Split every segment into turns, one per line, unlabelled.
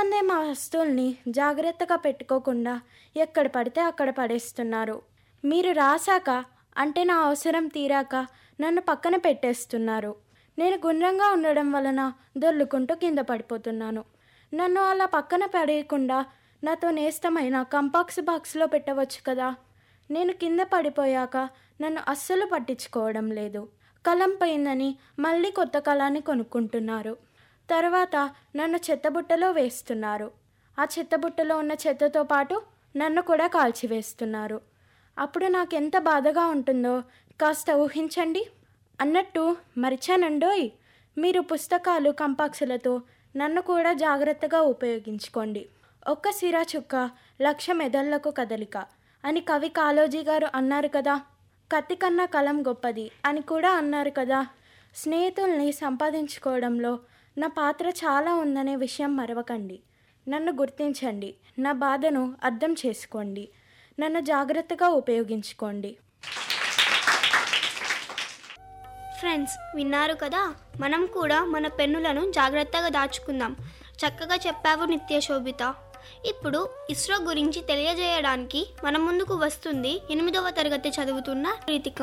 కొంతమంది మా వస్తువుల్ని జాగ్రత్తగా పెట్టుకోకుండా ఎక్కడ పడితే అక్కడ పడేస్తున్నారు మీరు రాశాక అంటే నా అవసరం తీరాక నన్ను పక్కన పెట్టేస్తున్నారు నేను గుండ్రంగా ఉండడం వలన దొర్లుకుంటూ కింద పడిపోతున్నాను నన్ను అలా పక్కన పడేయకుండా నాతో నేస్తమైన కంపాక్స్ బాక్స్లో పెట్టవచ్చు కదా నేను కింద పడిపోయాక నన్ను అస్సలు పట్టించుకోవడం లేదు కలం పోయిందని మళ్ళీ కొత్త కళాన్ని కొనుక్కుంటున్నారు తర్వాత నన్ను చెత్తబుట్టలో వేస్తున్నారు ఆ చెత్తబుట్టలో ఉన్న చెత్తతో పాటు నన్ను కూడా కాల్చివేస్తున్నారు అప్పుడు నాకు ఎంత బాధగా ఉంటుందో కాస్త ఊహించండి అన్నట్టు మరిచానండోయ్ మీరు పుస్తకాలు కంపాక్సులతో నన్ను కూడా జాగ్రత్తగా ఉపయోగించుకోండి ఒక్క సిరా చుక్క లక్ష మెదళ్లకు కదలిక అని కవి కాళోజీ గారు అన్నారు కదా కత్తి కన్నా కలం గొప్పది అని కూడా అన్నారు కదా స్నేహితుల్ని సంపాదించుకోవడంలో నా పాత్ర చాలా ఉందనే విషయం మరవకండి నన్ను గుర్తించండి నా బాధను అర్థం చేసుకోండి నన్ను జాగ్రత్తగా ఉపయోగించుకోండి
ఫ్రెండ్స్ విన్నారు కదా మనం కూడా మన పెన్నులను జాగ్రత్తగా దాచుకుందాం చక్కగా చెప్పావు నిత్య శోభిత ఇప్పుడు ఇస్రో గురించి తెలియజేయడానికి మన ముందుకు వస్తుంది ఎనిమిదవ తరగతి చదువుతున్న రీతిక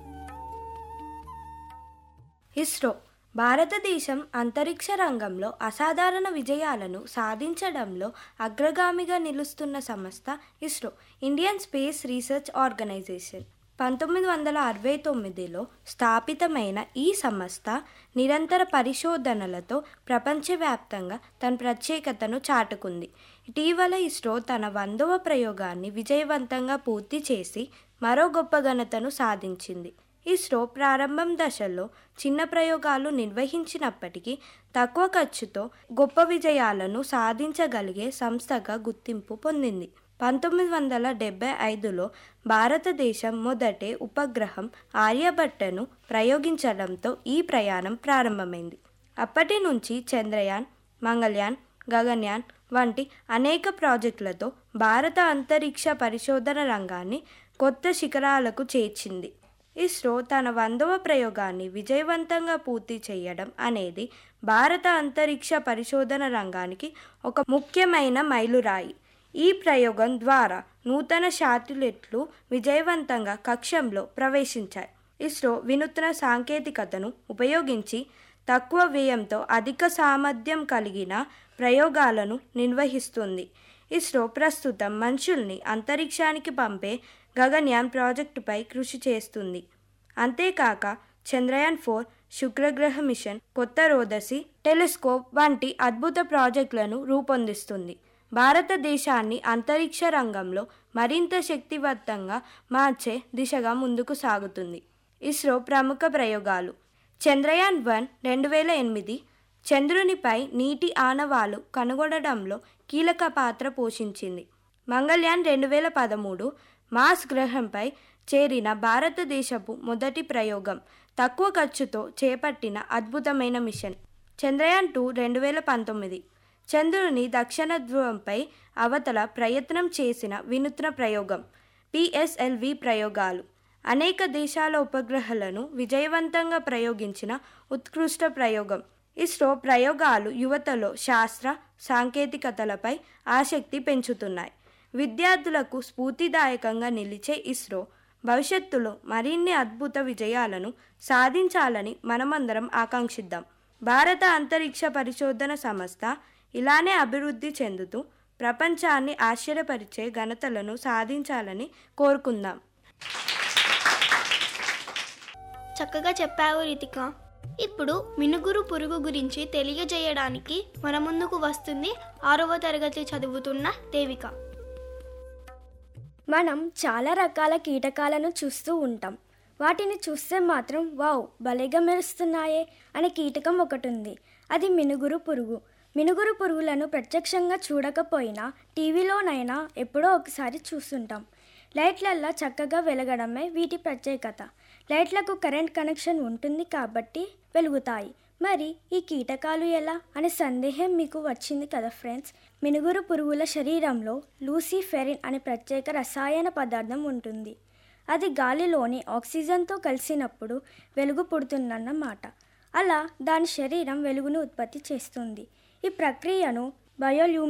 ఇస్రో భారతదేశం అంతరిక్ష రంగంలో అసాధారణ విజయాలను సాధించడంలో అగ్రగామిగా నిలుస్తున్న సంస్థ ISRO Indian space research organisation పంతొమ్మిది వందల అరవై తొమ్మిదిలో స్థాపితమైన ఈ సంస్థ నిరంతర పరిశోధనలతో ప్రపంచవ్యాప్తంగా తన ప్రత్యేకతను చాటుకుంది ఇటీవల ఇస్రో తన వందవ ప్రయోగాన్ని విజయవంతంగా పూర్తి చేసి మరో గొప్ప ఘనతను సాధించింది ఇస్రో ప్రారంభం దశలో చిన్న ప్రయోగాలు నిర్వహించినప్పటికీ తక్కువ ఖర్చుతో గొప్ప విజయాలను సాధించగలిగే సంస్థగా గుర్తింపు పొందింది పంతొమ్మిది వందల డెబ్బై ఐదులో భారతదేశం మొదటి ఉపగ్రహం ఆర్యభట్టను ప్రయోగించడంతో ఈ ప్రయాణం ప్రారంభమైంది అప్పటి నుంచి చంద్రయాన్ మంగళయాన్ గగన్యాన్ వంటి అనేక ప్రాజెక్టులతో భారత అంతరిక్ష పరిశోధన రంగాన్ని కొత్త శిఖరాలకు చేర్చింది ఇస్రో తన వందవ ప్రయోగాన్ని విజయవంతంగా పూర్తి చేయడం అనేది భారత అంతరిక్ష పరిశోధన రంగానికి ఒక ముఖ్యమైన మైలురాయి ఈ ప్రయోగం ద్వారా నూతన శాటిలైట్లు విజయవంతంగా కక్షంలో ప్రవేశించాయి ఇస్రో వినూత్న సాంకేతికతను ఉపయోగించి తక్కువ వ్యయంతో అధిక సామర్థ్యం కలిగిన ప్రయోగాలను నిర్వహిస్తుంది ఇస్రో ప్రస్తుతం మనుషుల్ని అంతరిక్షానికి పంపే గగన్యాన్ ప్రాజెక్టుపై కృషి చేస్తుంది అంతేకాక చంద్రయాన్ ఫోర్ శుక్రగ్రహ మిషన్ కొత్త రోదసి టెలిస్కోప్ వంటి అద్భుత ప్రాజెక్టులను రూపొందిస్తుంది భారతదేశాన్ని అంతరిక్ష రంగంలో మరింత శక్తివంతంగా మార్చే దిశగా ముందుకు సాగుతుంది ఇస్రో ప్రముఖ ప్రయోగాలు చంద్రయాన్ వన్ రెండు వేల ఎనిమిది చంద్రునిపై నీటి ఆనవాలు కనుగొనడంలో కీలక పాత్ర పోషించింది మంగళయాన్ రెండు వేల పదమూడు మార్స్ గ్రహంపై చేరిన భారతదేశపు మొదటి ప్రయోగం తక్కువ ఖర్చుతో చేపట్టిన అద్భుతమైన మిషన్ చంద్రయాన్ టూ రెండు వేల పంతొమ్మిది చంద్రుని దక్షిణ ధ్రువంపై అవతల ప్రయత్నం చేసిన వినూత్న ప్రయోగం పిఎస్ఎల్వి ప్రయోగాలు అనేక దేశాల ఉపగ్రహాలను విజయవంతంగా ప్రయోగించిన ఉత్కృష్ట ప్రయోగం ఇస్రో ప్రయోగాలు యువతలో శాస్త్ర సాంకేతికతలపై ఆసక్తి పెంచుతున్నాయి విద్యార్థులకు స్ఫూర్తిదాయకంగా నిలిచే ఇస్రో భవిష్యత్తులో మరిన్ని అద్భుత విజయాలను సాధించాలని మనమందరం ఆకాంక్షిద్దాం భారత అంతరిక్ష పరిశోధన సంస్థ ఇలానే అభివృద్ధి చెందుతూ ప్రపంచాన్ని ఆశ్చర్యపరిచే ఘనతలను సాధించాలని కోరుకుందాం
చక్కగా చెప్పావు రితిక ఇప్పుడు మినుగురు పురుగు గురించి తెలియజేయడానికి మన ముందుకు వస్తుంది ఆరవ తరగతి చదువుతున్న దేవిక
మనం చాలా రకాల కీటకాలను చూస్తూ ఉంటాం వాటిని చూస్తే మాత్రం వావ్ భలేగా మెరుస్తున్నాయే అనే కీటకం ఒకటి ఉంది అది మినుగురు పురుగు మినుగురు పురుగులను ప్రత్యక్షంగా చూడకపోయినా టీవీలోనైనా ఎప్పుడో ఒకసారి చూస్తుంటాం లైట్లల్లా చక్కగా వెలగడమే వీటి ప్రత్యేకత లైట్లకు కరెంట్ కనెక్షన్ ఉంటుంది కాబట్టి వెలుగుతాయి మరి ఈ కీటకాలు ఎలా అనే సందేహం మీకు వచ్చింది కదా ఫ్రెండ్స్ మినుగురు పురుగుల శరీరంలో లూసిఫెరిన్ అనే ప్రత్యేక రసాయన పదార్థం ఉంటుంది అది గాలిలోని ఆక్సిజన్తో కలిసినప్పుడు వెలుగు పుడుతుందన్నమాట అలా దాని శరీరం వెలుగును ఉత్పత్తి చేస్తుంది ఈ ప్రక్రియను బయోల్యూ